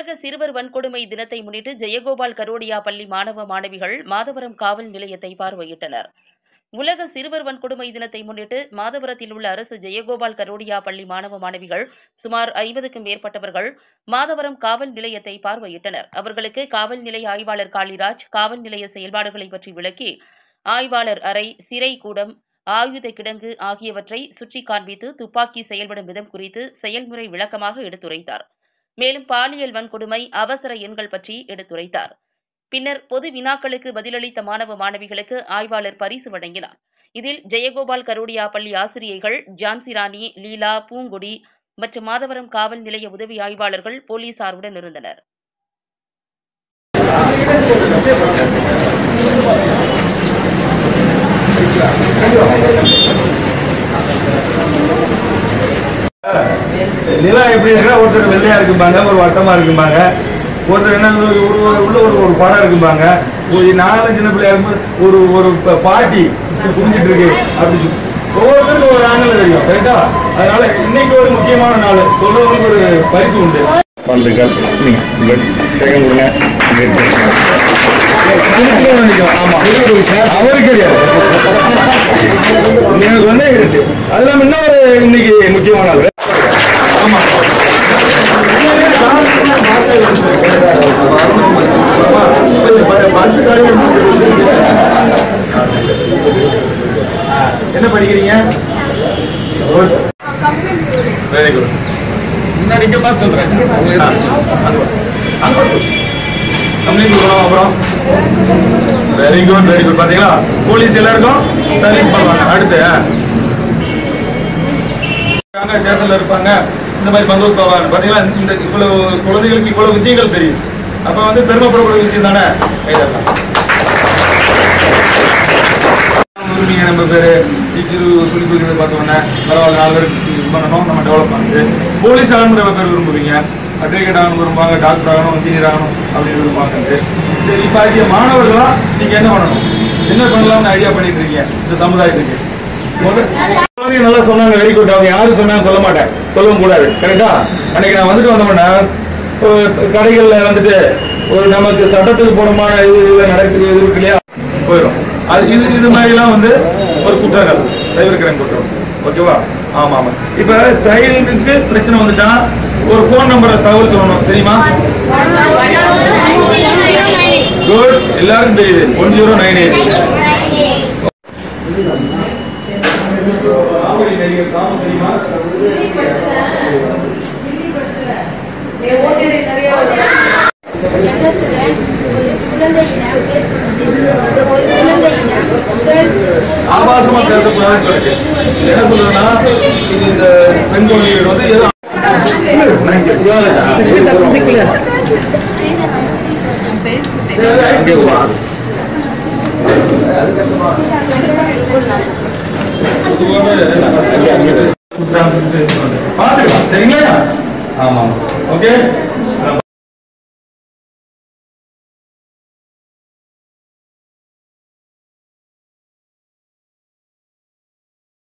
உலக சிறுவர் வன்கொடுமை தினத்தை முன்னிட்டு ஜெயகோபால் கரோடியா பள்ளி மாணவ மாணவிகள் மாதவரம் காவல் நிலையத்தை பார்வையிட்டனர் உலக சிறுவர் வன்கொடுமை தினத்தை முன்னிட்டு மாதவரத்தில் உள்ள அரசு ஜெயகோபால் கரோடியா பள்ளி மாணவ மாணவிகள் சுமார் ஐம்பதுக்கும் மேற்பட்டவர்கள் மாதவரம் காவல் நிலையத்தை பார்வையிட்டனர் அவர்களுக்கு காவல் நிலைய ஆய்வாளர் காளிராஜ் காவல் நிலைய செயல்பாடுகளை பற்றி விளக்கி ஆய்வாளர் அறை சிறை கூடம் ஆயுத கிடங்கு ஆகியவற்றை சுற்றி காண்பித்து துப்பாக்கி செயல்படும் விதம் குறித்து செயல்முறை விளக்கமாக எடுத்துரைத்தார் மேலும் பாலியல் வன்கொடுமை அவசர எண்கள் பற்றி எடுத்துரைத்தார் பின்னர் பொது வினாக்களுக்கு பதிலளித்த மாணவ மாணவிகளுக்கு ஆய்வாளர் பரிசு வழங்கினார் இதில் ஜெயகோபால் கரோடியா பள்ளி ஆசிரியைகள் ஜான்சி ராணி லீலா பூங்கொடி மற்றும் மாதவரம் காவல் நிலைய உதவி ஆய்வாளர்கள் போலீசாருடன் இருந்தனர் நிலா எப்படி இருக்குன்னா ஒருத்தர் வெள்ளையா இருக்கும்பாங்க ஒரு வட்டமா இருக்கும்பாங்க ஒருத்தர் என்ன ஒரு ஒரு- ஒரு- உள்ள ஒரு ஒரு படம் இருக்கும்பாங்க ஒரு நாலு சின்ன பிள்ளையா இருக்கும்போது ஒரு ஒரு ப- பாட்டி இப்படி புரிஞ்சிட்டு இருக்கு அப்படி சொல்லி. ஒவ்வொருத்தருக்கும் ஒரு ஆங்கிள் தெரியும் ரைட்டா அதனால இன்னைக்கு ஒரு முக்கியமான நாள் சொல்றவங்களுக்கு ஒரு பரிசு உண்டு வாழ்த்துக்கள் நீங்க சேகம் கொடுங்க ஆமா அவருக்கு தெரியாது எனக்கு வந்து இருக்கு அது இல்லாம இன்னொரு இன்னைக்கு முக்கியமான நாள் ஆமா என்ன படிக்கிறீங்க வெரி குட் முன்னாடி இங்க பார்த்து சொல்றேன் கம்ப்ளைண்ட் கொடுக்கணும் அப்புறம் வெரி குட் வெரி குட் பாத்தீங்களா போலீஸ் எல்லாருக்கும் சர்வீஸ் பண்ணுவாங்க அடுத்து இருக்காங்க ஸ்டேஷன்ல இருப்பாங்க இந்த மாதிரி பந்தோஸ் போவாங்க பாத்தீங்களா இந்த இவ்வளவு குழந்தைகளுக்கு இவ்வளவு விஷயங்கள் தெரியும் அப்ப வந்து பெருமைப்படக்கூடிய விஷயம் தானே கைதரலாம் உரிமைங்க நம்ம பேரு டீச்சர் சொல்லி கொடுக்குறது பார்த்தோன்னே பரவாயில்ல நாலு பேருக்கு இது பண்ணணும் நம்ம டெவலப் பண்ணுது போலீஸ் ஆகணும் நிறைய பேர் விரும்புவீங்க அட்வொகேட் ஆகணும் விரும்புவாங்க டாக்டர் ஆகணும் இன்ஜினியர் ஆகணும் அப்படின்னு விரும்புவாங்க சரி இப்போ ஆகிய மாணவர்களா நீங்க என்ன பண்ணணும் என்ன பண்ணலாம்னு ஐடியா பண்ணிட்டு இருக்கீங்க இந்த சமுதாயத்துக்கு முதல்ல குழந்தைங்க நல்லா சொன்னாங்க வெரி குட் அவங்க யாரும் சொன்னாங்க சொல்ல மாட்டேன் சொல்லவும் கூடாது கரெக்டா அன்னைக்கு நான் வந்துட்டு வந்தோம்னா ஒரு கடைகள்ல வந்துட்டு ஒரு நமக்கு சட்டத்துக்கு போனமான இது நடக்குது இது இருக்கு இல்லையா போயிடும் அது இது இது மாதிரிலாம் வந்து ஒரு குற்றங்கள் சைபர் கிரைம் குற்றம் ஓகேவா ஆமா ஆமா இப்ப சைல்டுக்கு பிரச்சனை வந்துட்டா ஒரு ஃபோன் நம்பரை தகவல் சொல்லணும் தெரியுமா குட் எல்லாருக்கும் தெரியுது ஒன் ஜீரோ நைன் எயிட் நடிகர் சாமி தெரியுமா இடத்துல ஒரு குழந்தையிடம் பேசுவது ஒரு குழந்தையிடம் செல் ஆபாசமா பேசக்கூடாதுன்னு சொல்லிட்டு என்ன சொல்றதுன்னா இது இந்த பெண் குழந்தைகள் வந்து ஏதோ அங்கே வா. பொதுவாக பாத்துக்கலாம் சரிங்களா ஆமா ஓகே